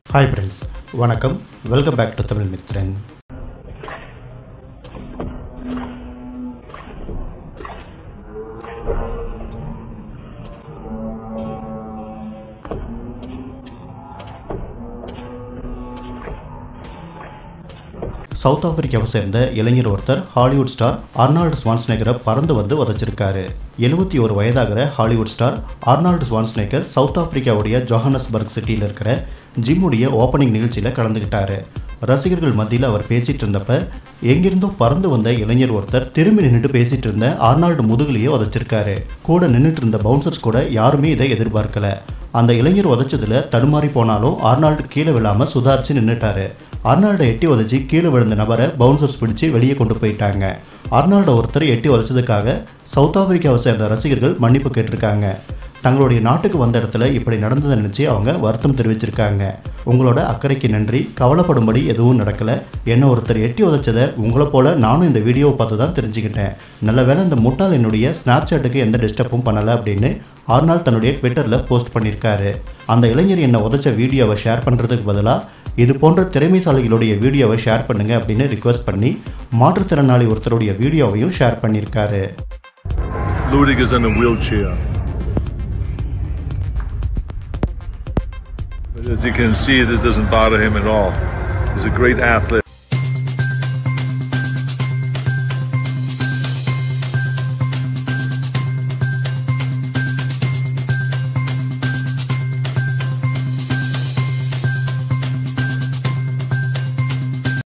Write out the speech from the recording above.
Hi friends வணக்கம் welcome back to Tamil Mithran south ஆப்பிரிக்காவை சேர்ந்த இளைஞர் ஒருத்தர் ஹாலிவுட் ஸ்டார் அர்னால்டு ஸ்வான்ஸ்நேகரை பறந்து வந்து உதச்சிருக்காரு எழுபத்தி ஒரு வயதாகிற Hollywood star Arnold Schwarzenegger south ஆப்பிரிக்காவுடைய ஜோஹானஸ்பர்க் சிட்டியில் இருக்கிற ஜிம்முடைய ஓப்பனிங் நிகழ்ச்சியில் கலந்துக்கிட்டாரு ரசிகர்கள் மத்தியில் அவர் பேசிட்டு இருந்தப்ப எங்கிருந்தோ பறந்து வந்த இளைஞர் ஒருத்தர் திரும்பி நின்றுட்டு பேசிட்டு இருந்த ஆர்னால்டு முதுகுலையே உதச்சிருக்காரு கூட நின்றுட்டு இருந்த பவுன்சர்ஸ் கூட யாருமே இதை எதிர்பார்க்கல அந்த இளைஞர் உதைச்சதுல தடுமாறி போனாலும் ஆர்னால்டு கீழே விழாம சுதாரிச்சு நின்றுட்டாரு அர்னால்டை எட்டி உதச்சி கீழே விழுந்த நபரை பவுன்சர்ஸ் பிடிச்சு வெளியே கொண்டு போயிட்டாங்க அர்னால்டை ஒருத்தர் எட்டி உதச்சதுக்காக சவுத் ஆப்பிரிக்காவை சேர்ந்த ரசிகர்கள் மன்னிப்பு கேட்டிருக்காங்க தங்களுடைய நாட்டுக்கு வந்த இடத்துல இப்படி நடந்ததை நினச்சி அவங்க வருத்தம் தெரிவிச்சிருக்காங்க உங்களோட அக்கறைக்கு நன்றி கவலைப்படும்படி எதுவும் நடக்கலை என்ன ஒருத்தர் எட்டி உதைச்சதை உங்களை போல நானும் இந்த வீடியோவை பார்த்து தான் தெரிஞ்சுக்கிட்டேன் நல்ல வேளை இந்த முட்டாள் என்னுடைய ஸ்னாப்சாட்டுக்கு எந்த டிஸ்டர்பும் பண்ணலை அப்படின்னு ஆறுநாள் தன்னுடைய ட்விட்டரில் போஸ்ட் பண்ணியிருக்காரு அந்த இளைஞர் என்னை உதைச்ச வீடியோவை ஷேர் பண்ணுறதுக்கு பதிலாக இது போன்ற திறமைசாலிகளுடைய வீடியோவை ஷேர் பண்ணுங்க அப்படின்னு ரிக்வஸ்ட் பண்ணி மாற்றுத்திறனாளி ஒருத்தருடைய வீடியோவையும் ஷேர் பண்ணியிருக்காரு Ludig is in a wheelchair. But as you can see, that doesn't bother him at all. He's a great athlete.